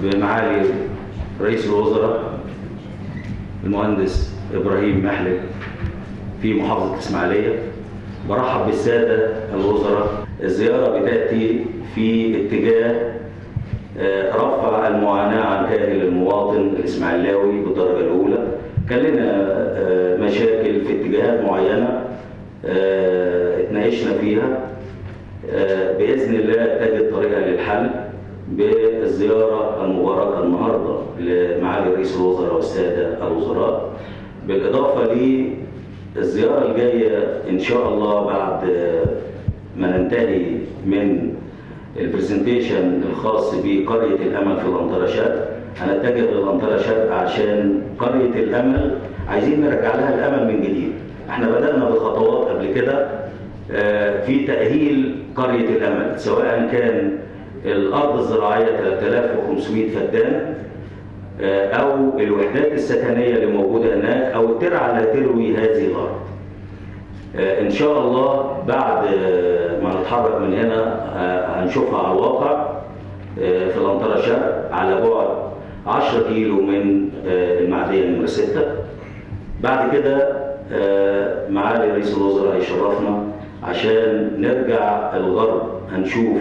بمعالي رئيس الوزراء المهندس إبراهيم محلب في محافظة الإسماعيلية برحب بالسادة الوزراء الزيارة بتأتي في اتجاه آه، رفع المعاناة عن كاهل المواطن الإسماعيلاوي بالدرجة الأولى كان لنا آه، مشاكل في اتجاهات معينة آه، اتناقشنا فيها آه، بإذن الله تجد طريقة للحل بالزيارة المباركة النهاردة لمعالي رئيس الوزراء والسادة الوزراء بالإضافة للزيارة الجاية إن شاء الله بعد آه، ما ننتهي من البرزنتيشن الخاص بقرية الأمل في الأنطرشات هنتجه للأنطرشات عشان قرية الأمل عايزين نرجع لها الأمل من جديد احنا بدأنا بخطوات قبل كده آه، في تأهيل قرية الأمل سواء كان الأرض الزراعية 3500 فدان آه، أو الوحدات السكنية اللي موجودة هناك أو الترعة اللي هتروي هذه الأرض آه، إن شاء الله بعد آه، ما نتحرك من هنا آه، هنشوفها على الواقع آه، في الأنطرة شرق على بعد 10 كيلو من آه، المعدية نمرة 6 بعد كده آه، معالي رئيس الوزراء هيشرفنا عشان نرجع الغرب هنشوف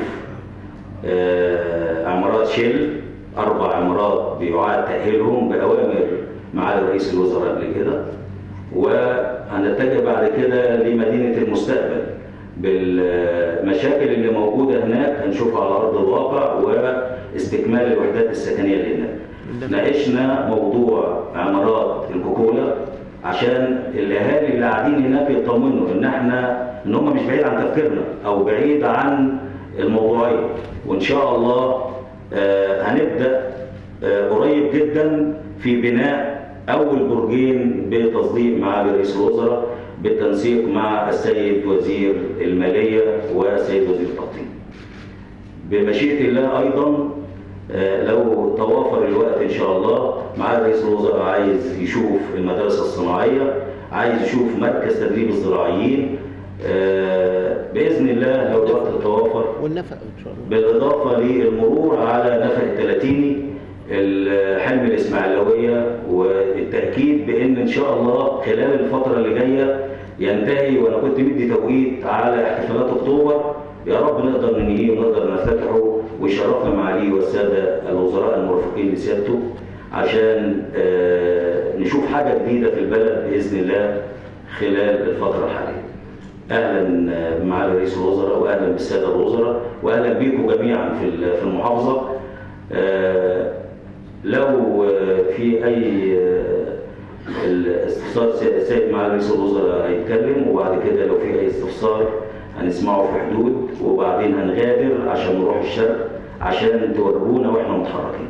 آه، عمارات شل أربع عمارات بيعاد تأهيلهم بأوامر معالي رئيس الوزراء قبل كده وهنتجه بعد كده لمدينة المستقبل بالمشاكل اللي موجودة هناك هنشوفها على أرض الواقع واستكمال الوحدات السكنية اللي هناك ناقشنا موضوع عمارات الكوكولا عشان الاهالي اللي قاعدين هناك يطمنوا ان احنا ان هم مش بعيد عن تفكيرنا او بعيد عن الموضوعيه وان شاء الله آه، هنبدا آه، قريب جدا في بناء اول برجين بتصديق معالي رئيس الوزراء بالتنسيق مع السيد وزير الماليه والسيد وزير التخطيط. بمشيئه الله ايضا آه، لو توافر الوقت ان شاء الله معالي رئيس الوزراء عايز يشوف المدارس الصناعيه عايز يشوف مركز تدريب الزراعيين آه، باذن الله لو الوقت توافر والنفق ان شاء الله بالإضافة للمرور على نفق التلاتيني الحلم الإسماعيلوية والتأكيد بأن إن شاء الله خلال الفترة اللي جاية ينتهي وأنا كنت مدي توقيت على احتفالات أكتوبر يا رب نقدر ننهيه ونقدر نفتحه ويشرفنا معاليه والسادة الوزراء المرافقين لسيادته عشان آه، نشوف حاجة جديدة في البلد بإذن الله خلال الفترة الحالية. اهلا بمعالي رئيس الوزراء واهلا بالساده الوزراء واهلا بيكم جميعا في في المحافظه آه، لو آه، في اي آه، الاستفسار سي- سيد معالي رئيس الوزراء هيتكلم وبعد كده لو في اي استفسار هنسمعه في حدود وبعدين هنغادر عشان نروح الشرق عشان تورونا واحنا متحركين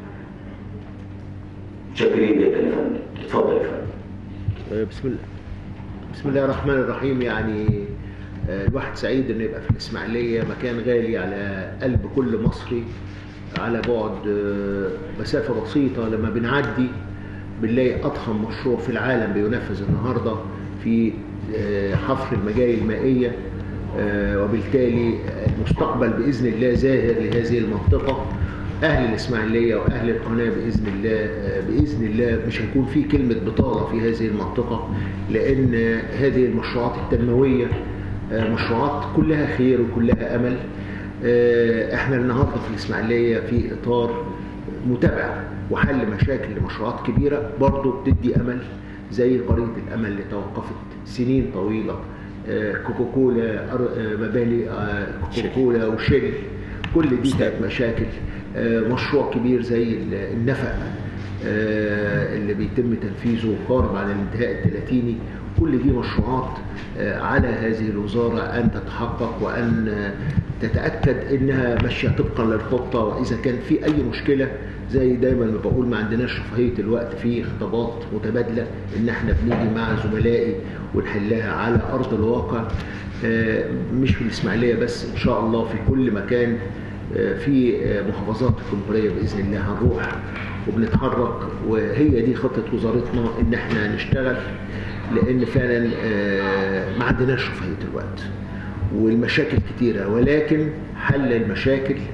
متشكرين جدا يا فندم اتفضل يا فندم آه، بسم الله بسم الله الرحمن الرحيم يعني آه، الواحد سعيد انه يبقى في الاسماعيليه مكان غالي على قلب كل مصري على بعد آه، مسافه بسيطه لما بنعدي بنلاقي اضخم مشروع في العالم بينفذ النهارده في آه، حفر المجاري المائيه آه، وبالتالي المستقبل باذن الله زاهر لهذه المنطقه اهل الاسماعيليه واهل القناه باذن الله باذن الله مش هيكون في كلمه بطاله في هذه المنطقه لان هذه المشروعات التنمويه آه، مشروعات كلها خير وكلها امل آه، احنا النهارده في الاسماعيليه في اطار متابعه وحل مشاكل لمشروعات كبيره برضه بتدي امل زي قريه الامل اللي توقفت سنين طويله آه، كوكاكولا أر- آه، مباني آه، كوكاكولا وشيل كل دي كانت مشاكل آه، مشروع كبير زي ال- النفق آه، اللي بيتم تنفيذه قارب على الانتهاء الثلاثيني كل دي مشروعات آه، على هذه الوزارة أن تتحقق وأن آه، تتأكد أنها ماشية طبقا للخطة وإذا كان في أي مشكلة زي دايما ما بقول ما عندناش رفاهية الوقت في خطابات متبادلة إن احنا بنيجي مع زملائي ونحلها على أرض الواقع آه، مش في الإسماعيلية بس إن شاء الله في كل مكان آه، في آه، محافظات الجمهورية بإذن الله هنروح وبنتحرك وهي دي خطة وزارتنا إن احنا نشتغل لأن فعلا آه، ما عندناش رفاهية الوقت والمشاكل كتيرة ولكن حل المشاكل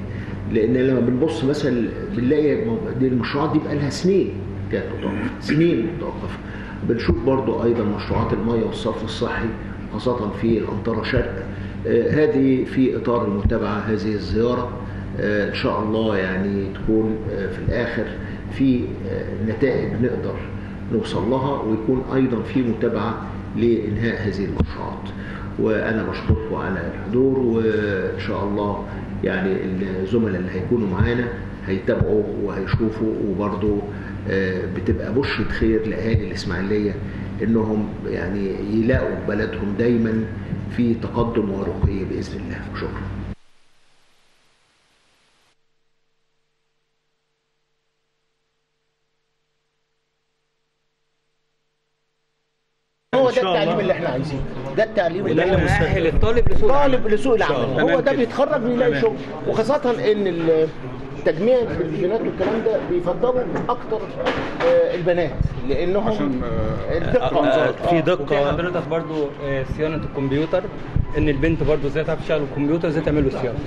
لان لما بنبص مثلا بنلاقي دي المشروعات دي بقى لها سنين كانت متوقفه سنين متوقفه بنشوف برضو ايضا مشروعات الميه والصرف الصحي خاصه في الانطره شرق آه، هذه في اطار المتابعه هذه الزياره آه، ان شاء الله يعني تكون آه، في الاخر في آه، نتائج نقدر نوصل لها ويكون ايضا في متابعه لانهاء هذه المشروعات وانا بشكركم على الحضور وان شاء الله يعني الزملاء اللي هيكونوا معانا هيتابعوا وهيشوفوا وبرضه آه، بتبقى بشرة خير لاهالي الاسماعيليه انهم يعني يلاقوا بلدهم دايما في تقدم ورقي باذن الله شكرا هو ده التعليم اللي احنا عايزينه ده التعليم وده اللي مؤهل الطالب لسوق العمل طالب لسوق العمل الله. هو تمام ده كده. بيتخرج بيلاقي تمام. شغل وخاصة ان ال- تجميع البنات والكلام ده بيفضلوا اكتر آه، البنات لانهم الدقة آه، في آه. دقه حضرتك برضو آه، صيانه الكمبيوتر ان البنت برضو ازاي تعرف تشتغل الكمبيوتر ازاي تعمل له صيانه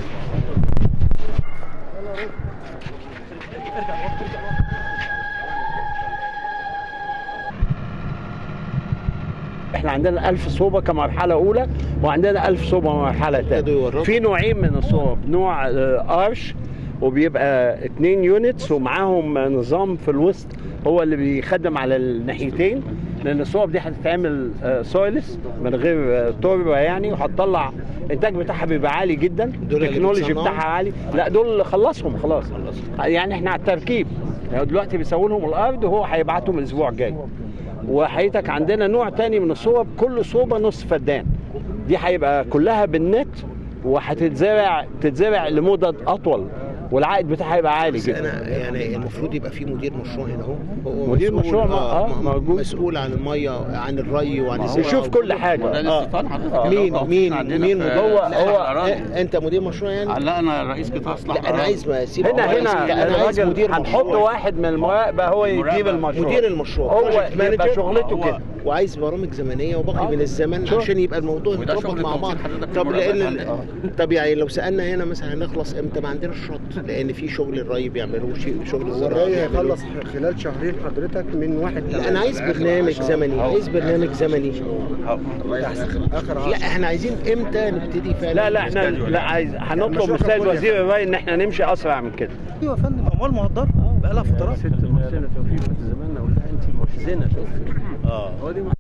احنا عندنا 1000 صوبة كمرحلة أولى وعندنا 1000 صوبة مرحلة ابتدوا ثانية يورطوا. في نوعين من الصوب نوع آه، ارش وبيبقى اتنين يونتس ومعاهم نظام في الوسط هو اللي بيخدم على الناحيتين لان الصوب دي هتتعمل آه، سويلس من غير آه، تربه يعني وهتطلع الانتاج بتاعها بيبقى عالي جدا دول اللي التكنولوجي بتصنعوا؟ بتاعها عالي لا دول خلصهم خلاص يعني احنا على التركيب يعني دلوقتي بيسووا لهم الارض وهو هيبعتهم الاسبوع الجاي وحقيقتك عندنا نوع تاني من الصوب كل صوبة نص فدان دي هيبقى كلها بالنت وهتتزرع تتزرع لمدد اطول والعائد بتاعها هيبقى عالي بس جدا انا يعني المفروض يبقى في مدير مشروع هنا اهو هو مدير مسؤول- مشروع، آه، م- موجود. مسؤول عن الميه عن الري وعن الزراعه يشوف كل حاجه ده آه. الاستيطان حضرتك آه. مين مين عندنا مين في- مدير هو- لا، هو- الأراضي. إيه، انت مدير مشروع يعني لا انا رئيس قطاع اصلاح لا انا الأراضي. عايز ما اسيب هنا لا، هنا انا عايز الراجل مدير هنحط مشروع واحد من المراقبه هو يجيب مراقبة. المشروع مدير المشروع هو project يبقى manager. شغلته هو- كده وعايز برامج زمنيه وباقي آه. من الزمن شوف. عشان يبقى الموضوع وده يتربط شغل مع التوظيف بعض حضرتك في طب المراقبات لان عندنا. طب يعني لو سالنا هنا مثلا هنخلص امتى ما عندناش شط لان في شغل الري بيعملوه شيء- شغل الزراعه الري بيعملوه. هيخلص خلال شهرين حضرتك من واحد لا انا عايز برنامج زمني عايز برنامج زمني اخر لا احنا عايزين امتى نبتدي فعلا لا لا احنا لا عايز هنطلب المشروع من السيد كله وزير الري ان احنا نمشي اسرع من كده ايوه يا فندم اموال مهدره بقى لها فترات ست محسنه توفيق في زماننا ولا انت محزنه اه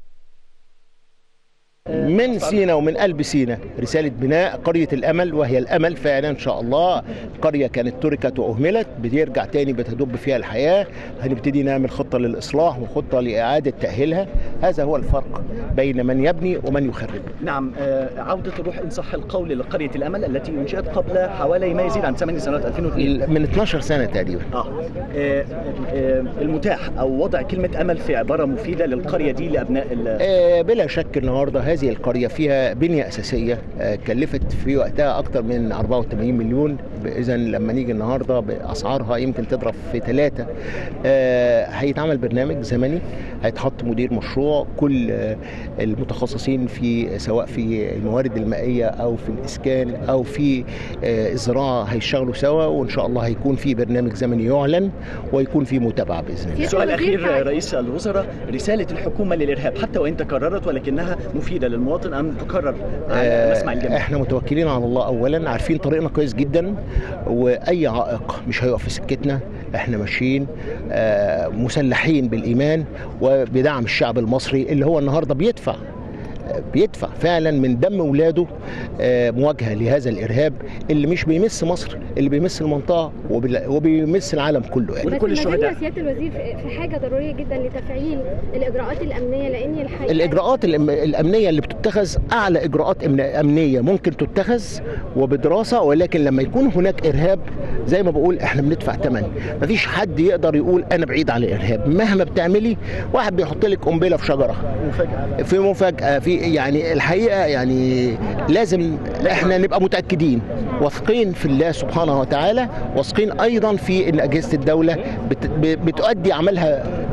من سينا ومن قلب سينا رسالة بناء قرية الأمل وهي الأمل فعلا إن شاء الله قرية كانت تركت وأهملت بترجع تاني بتدب فيها الحياة هنبتدي نعمل خطة للإصلاح وخطة لإعادة تأهيلها هذا هو الفرق بين من يبني ومن يخرب نعم آه، عودة الروح إن صح القول لقرية الأمل التي أنشئت قبل حوالي ما يزيد عن 8 سنوات 2002 من 12 سنة تقريبا آه. آه، آه، المتاح أو وضع كلمة أمل في عبارة مفيدة للقرية دي لأبناء ال- آه، بلا شك النهارده هذه القريه فيها بنيه اساسيه آه، كلفت في وقتها اكثر من 84 مليون اذا لما نيجي النهارده باسعارها يمكن تضرب في ثلاثه هيتعمل برنامج زمني هيتحط مدير مشروع كل آه، المتخصصين في سواء في الموارد المائيه او في الاسكان او في آه، الزراعه هيشتغلوا سوا وان شاء الله هيكون في برنامج زمني يعلن ويكون في متابعه باذن الله سؤال أخير رئيس الوزراء رسالة الحكومة للإرهاب حتى وإن تكررت ولكنها مفيدة للمواطن أم تكرر على مسمع الجميع احنا متوكلين على الله اولا عارفين طريقنا كويس جدا واي عائق مش هيقف في سكتنا احنا ماشيين آه، مسلحين بالايمان وبدعم الشعب المصري اللي هو النهارده بيدفع بيدفع فعلا من دم اولاده آه، مواجهه لهذا الارهاب اللي مش بيمس مصر اللي بيمس المنطقه وبال- وبيمس العالم كله يعني ولكل بس ما الشهداء. زلنا سياده الوزير في في حاجه ضروريه جدا لتفعيل الاجراءات الامنيه لان الحقيقه الاجراءات الأم- الامنيه اللي بتتخذ اعلى اجراءات أمن- امنيه ممكن تتخذ وبدراسه ولكن لما يكون هناك ارهاب زي ما بقول احنا بندفع ثمن مفيش حد يقدر يقول انا بعيد عن الارهاب مهما بتعملي واحد بيحط لك قنبله في شجره في مفاجاه في يعني الحقيقه يعني لازم احنا نبقى متاكدين واثقين في الله سبحانه وتعالى واثقين ايضا في ان اجهزه الدوله بت- ب- بتؤدي عملها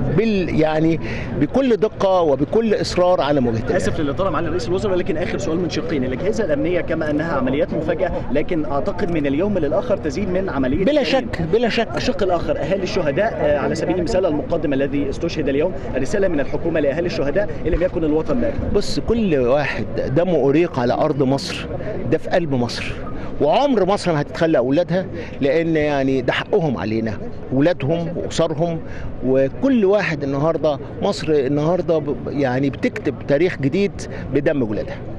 بال يعني بكل دقه وبكل اصرار على مواجهه اسف للاطاله معالي رئيس الوزراء لكن اخر سؤال من شقين الاجهزه الامنيه كما انها عمليات مفاجاه لكن اعتقد من اليوم للاخر تزيد من عمليه بلا التأمين. شك بلا شك الشق الاخر اهالي الشهداء آه، على سبيل المثال المقدم الذي استشهد اليوم رساله من الحكومه لاهالي الشهداء ان لم يكن الوطن لا يكفي. بص كل واحد دمه أريق على أرض مصر ده في قلب مصر وعمر مصر ما هتتخلى أولادها لأن يعني ده حقهم علينا أولادهم وأسرهم وكل واحد النهاردة مصر النهاردة ب- يعني بتكتب تاريخ جديد بدم ولادها